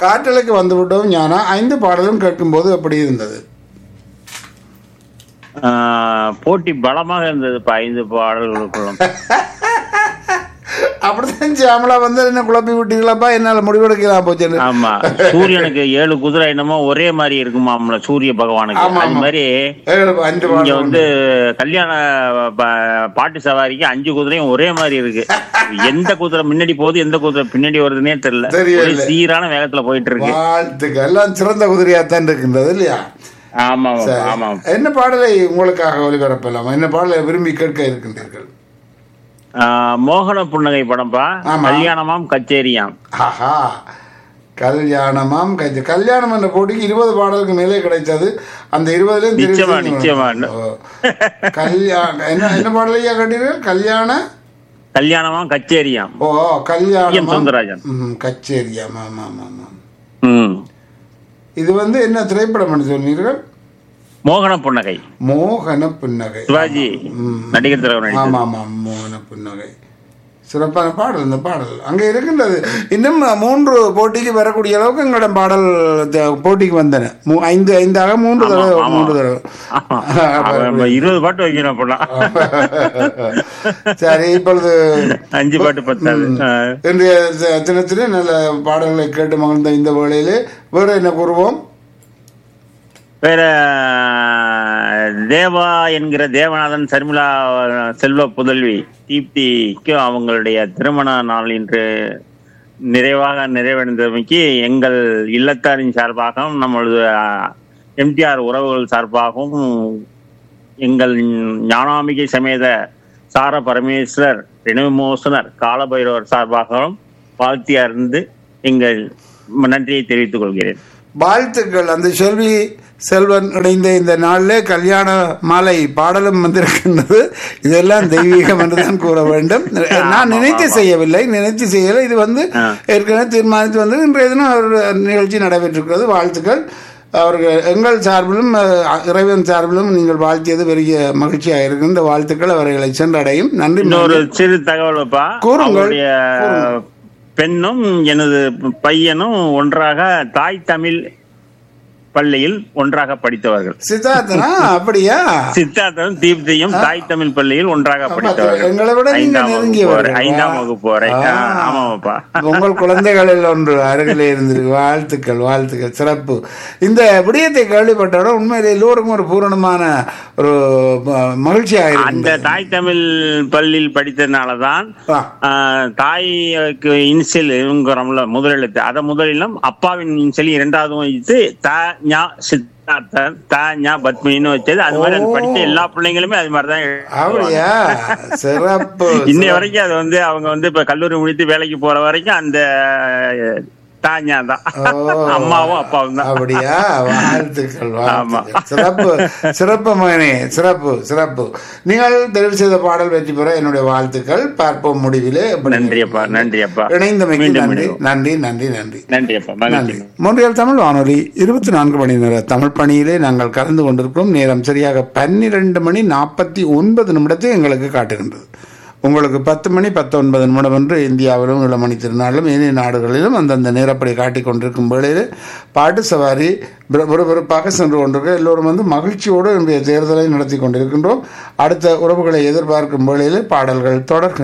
காற்றலைக்கு வந்து விட்டோம் ஞானா ஐந்து பாடலும் கேட்கும்போது எப்படி இருந்தது ஆஹ், போட்டி பலமாக இருந்ததுப்பா ஐந்து பாடல்களுக்குள்ளும் அப்படித்தான் சியாமலா வந்து என்ன குழப்பி விட்டீங்களாப்பா என்னால முடிவெடுக்கலாம் போச்சு ஆமா சூரியனுக்கு ஏழு குதிரை என்னமோ ஒரே மாதிரி இருக்குமாம்ல சூரிய பகவானுக்கு ஆமா, அது ஆமா. மாதிரி ஏழு அஞ்சு இங்க பாடல் வந்து கல்யாண ப- பாட்டு சவாரிக்கு அஞ்சு குதிரையும் ஒரே மாதிரி இருக்கு எந்த குதிரை முன்னாடி போகுது எந்த குதிரை பின்னாடி வருதுன்னே தெரியல தெரியல. ஒரே சீரான வேகத்துல போயிட்டு இருக்கு வாழ்த்துக்கள் எல்லாம் சிறந்த குதிரையாத்தான் இருக்கின்றது இல்லையா ஆமா சரி. ஆமா என்ன பாடலை உங்களுக்காக ஒளிபரப்பலாம் என்ன பாடலை விரும்பி கேட்க இருக்கின்றீர்கள் ஆஹ், மோகன புன்னகை படம்பா ஆமா. கல்யாணமாம் கச்சேரியாம் ஆஹா கல்யாணமாம் கஜ கல்யாணம் என்ற போட்டிக்கு இருபது பாடலுக்கு மேலே கிடைத்தது அந்த இருபதுலயும் தெரிவு நிச்சயமா, செய்து நிச்சயமா. ஓ. கல்யாண என்ன என்ன பாடலையா கேட்டீர்கள் கல்யாண கல்யாணமாம் கச்சேரியாம் ஓ எம் கல்யாணம் சுந்தரராஜன் கச்சேரியா ஆமா ஆமா ஆமா ம் இது வந்து என்ன திரைப்படம் என்று சொன்னீர்கள் மோகன புன்னகை மோகன புன்னகை சிவாஜி நடிகர் தலைவர் நடித்தது ஆமா ஆமா மோகன புன்னகை சிறப்பான பாடல் இந்த பாடல் அங்கே இருக்கின்றது இன்னும் மூன்று போட்டிக்கு வரக்கூடிய அளவுக்கு எங்களிடம் பாடல் த- போட்டிக்கு வந்தன மூ- ஐந்து ஐந்தாக மூன்று தடவை ஆமா. மூன்று தடவை ஆமா. அவன் இருபது பாட்டு வைக்கணும் அப்படின்னா சரி இப்பொழுது அஞ்சு பாட்டு பத்தாது ஆஹ். இன்றைய தி- தினத்திலே நல்ல பாடல்களை கேட்டு மகிழ்ந்த இந்த வேளையிலே வேறு என்ன கூறுவோம் வேற தேவா என்கிற தேவநாதன் சர்மிளா செல்வ புதல்வி தீப்திக்கு அவங்களுடைய திருமண நாள் இன்று நிறைவாக நிறைவடைந்தமைக்கு எங்கள் இல்லத்தாரின் சார்பாகவும் நம்மளது எம்டிஆர் உறவுகள் சார்பாகவும் எங்கள் ஞானாம்பிகை சமேத சார பரமேஸ்வரர் ரிணவிமோசனர் காலபைரவர் சார்பாகவும் வாழ்த்தி அறிந்து எங்கள் நன்றியை தெரிவித்துக் கொள்கிறேன் வாழ்த்துக்கள் அந்த செல்வி செல்வன் இணைந்த இந்த நாளிலே கல்யாண மாலை பாடலும் வந்திருக்கின்றது இதெல்லாம் தெய்வீகம் என்றுதான் கூற வேண்டும் நான் நினைத்து செய்யவில்லை நினைத்து செய்யலை இது வந்து ஆ. ஏற்கனவே தீர்மானித்து வந்து இன்றைய தினம் ஒரு நிகழ்ச்சி நடைபெற்றிருக்கிறது வாழ்த்துக்கள் அவர்கள் எங்கள் சார்பிலும் அஹ், இறைவன் சார்பிலும் நீங்கள் வாழ்த்தியது பெரிய மகிழ்ச்சியாக இருக்கு இந்த வாழ்த்துக்கள் அவர்களை சென்றடையும் நன்றி இன்னொரு சிறு தகவல்ப்பா கூறுங்கள். அவருடைய பெண்ணும் எனது பையனும் ஒன்றாக தாய் தமிழ் பள்ளியில் ஒன்றாக படித்தவர்கள் சித்தார்த்தனா அப்படியா சித்தார்த்தனும் தீப்தியும் தாய் தமிழ் பள்ளியில் ஒன்றாக படித்தவர்கள் எங்களை விட நீங்க ஐந்தாம் வகுப்பு நெருங்கியவர்கள். வரை ஐந்தாம் வகுப்பு வரை ஆ. ஆ, ஆமாப்பா உங்கள் குழந்தைகளில் ஒன்று அருகிலே இருந்திருக்கு வாழ்த்துக்கள் வாழ்த்துக்கள் சிறப்பு இந்த விடயத்தை கேள்விப்பட்டவுடன் உண்மையிலே எல்லோருக்கும் ஒரு பூரணமான ஒரு ம- மகிழ்ச்சியாக அந்த இருக்கு தாய் தமிழ் பள்ளியில் படித்ததுனாலதான் ஆ. ஆ, தாய்க்கு இன்சியல் இவங்கிறோம்ல முதலெழுத்து அதை முதலிலும் அப்பாவின் இன்சியல் இரண்டாவது வைத்து த ஞா சித்தார்த்தன் த ஞா பத்மினின்னு வச்சது அது மாதிரி அது படிச்ச எல்லா பிள்ளைங்களுமே அது மாதிரி தான் அப்படியா சிறப்பு இன்னை வரைக்கும் அது வந்து அவங்க வந்து இப்ப கல்லூரி முடித்து வேலைக்கு போற வரைக்கும் அந்த தாஞா தான் ஓ. அம்மாவும் அப்பாவும் தான் அப்படியா வாழ்த்துக்கள் ஆமா. வாழ்த்துக்கள் சிறப்பு சிறப்பு மகனே சிறப்பு சிறப்பு நீங்கள் தெரிவு செய்த பாடல் வெற்றி பெற என்னுடைய வாழ்த்துக்கள் பார்ப்போம் முடிவிலே எப்படி நன்றி அப்பா நன்றி அப்பா இணைந்தமைக்கு மீண்டும் நன்றி இணைவோம். நன்றி நன்றி நன்றி நன்றி அப்பா மகிழ்ச்சி நன்றி மொன்றியல் தமிழ் வானொலி இருபத்தி நான்கு மணி நேர தமிழ் பணியிலே நாங்கள் கலந்து கொண்டிருக்கிறோம் நேரம் சரியாக பன்னிரண்டு மணி நாற்பத்தி ஒன்பது நிமிடத்தை எங்களுக்கு காட்டுகின்றது உங்களுக்கு பத்து மணி பத்தொன்பது நிமிடம் என்று இந்தியாவிலும் இளமணி திருநாளிலும் ஏனைய நாடுகளிலும் அந்தந்த நேரப்படி காட்டிக் கொண்டிருக்கும் வேளையில் பாட்டு சவாரி விறு- விறுவிறுப்பாக சென்று கொண்டிருக்க எல்லோரும் வந்து மகிழ்ச்சியோடு இன்றைய தேர்தலை நடத்தி கொண்டிருக்கின்றோம் அடுத்த உறவுகளை எதிர்பார்க்கும் வேளையில் பாடல்கள் தொடர்கின்றன